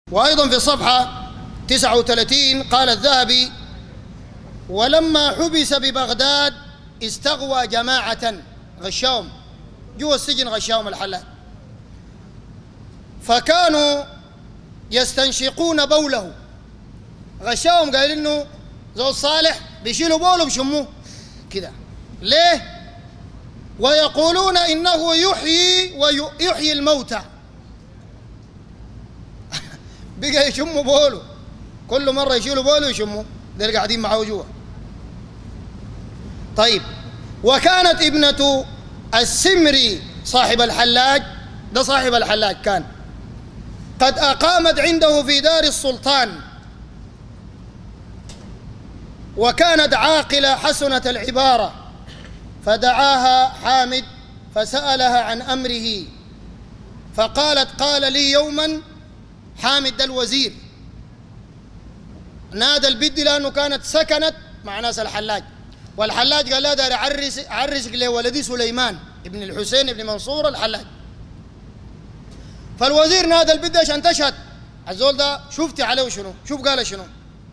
وأيضا في الصفحة 39 قال الذهبي ولما حبس ببغداد استغوى جماعة غشاهم جوا السجن غشاهم الحلال فكانوا يستنشقون بوله غشاهم قال انه زول صالح بيشيلوا بوله بشموه كده ليه ويقولون انه يحيي ويحيي الموتى بقى يشموا بوله كل مره يشيلوا بوله يشموا ده اللي قاعدين معه جوا طيب وكانت ابنة السمري صاحب الحلاج ده صاحب الحلاج كان قد أقامت عنده في دار السلطان وكانت عاقلة حسنة العبارة فدعاها حامد فسألها عن أمره فقالت قال لي يوما حامد ده الوزير نادى البد لأنه كانت سكنت مع ناس الحلاج والحلاج قال لا دار عرس عرسك لولدي سليمان ابن الحسين ابن منصور الحلاج فالوزير نادى البد عشان تشهد الزول ده شفتي عليه شنو شوف قال شنو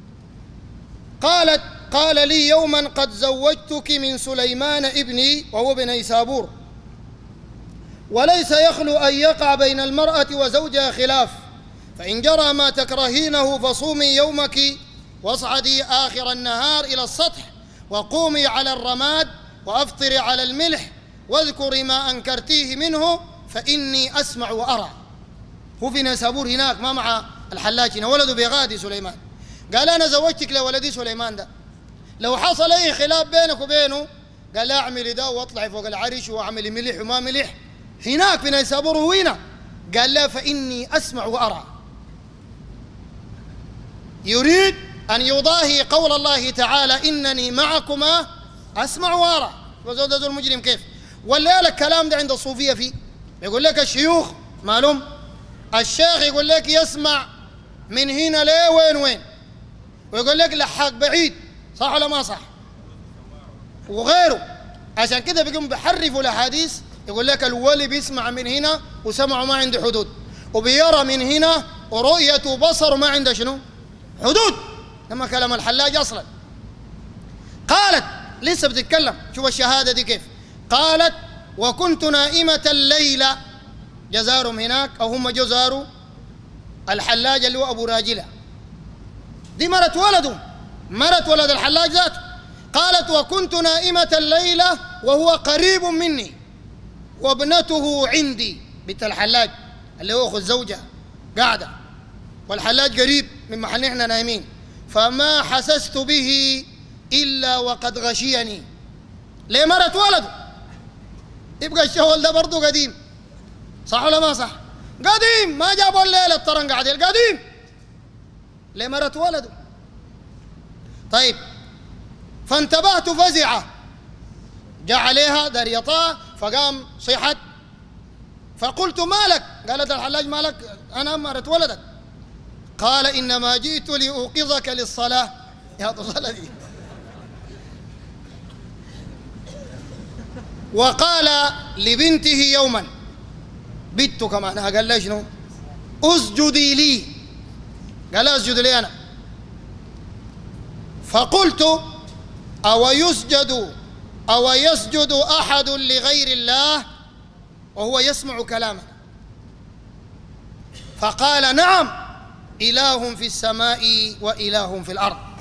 قالت قال لي يوما قد زوجتك من سليمان ابني وهو ابن ايسابور وليس يخلو ان يقع بين المراه وزوجها خلاف فان جرى ما تكرهينه فصومي يومك واصعدي اخر النهار الى السطح وقومي على الرماد وافطري على الملح واذكري ما انكرتيه منه فاني اسمع وارى هو في نيسابور هناك ما مع الحلاج هنا ولده بيغادي سليمان قال انا زوجتك لولدي سليمان ده لو حصل اي خلاف بينك وبينه قال لا اعملي ده واطلعي فوق العرش واعملي ملح وما ملح هناك في نيسابور وهنا قال لا فاني اسمع وارى يريد ان يضاهي قول الله تعالى انني معكما اسمع وارى وزود ذو المجرم كيف ولا لك الكلام ده عند الصوفيه فيه يقول لك الشيوخ معلوم الشيخ يقول لك يسمع من هنا ليه وين وين ويقول لك لحق بعيد صح ولا ما صح وغيره عشان كده بيقوم بيحرفوا الاحاديث يقول لك الولي بيسمع من هنا وسمعه ما عنده حدود وبيرى من هنا ورؤيته بصر ما عنده شنو حدود لما كلام الحلاج اصلا قالت لسه بتتكلم شوف الشهاده دي كيف قالت وكنت نائمه الليله جزارهم هناك او هم جزاروا الحلاج اللي هو ابو راجله دي مرت ولده مرت ولد الحلاج ذاته قالت وكنت نائمة الليلة وهو قريب مني وابنته عندي بنت الحلاج اللي هو أخو الزوجة قاعدة والحلاج قريب من محل احنا نايمين فما حسست به إلا وقد غشيني ليه مرت ولده يبقى الشغل ده برضه قديم صح ولا ما صح قديم ما جابوا الليلة الطرن قاعد قديم ليه مرت ولده طيب فانتبهت فزعة جاء عليها دار يطاع فقام صيحت فقلت ما لك قالت الحلاج ما لك أنا أمرت ولدك قال إنما جئت لأوقظك للصلاة يا تصلى دي وقال لبنته يوما بنت كمان قال لي شنو اسجدي لي قال اسجد لي انا فقلت أو يسجد أو يسجد أحد لغير الله وهو يسمع كلامنا فقال نعم إله في السماء وإله في الأرض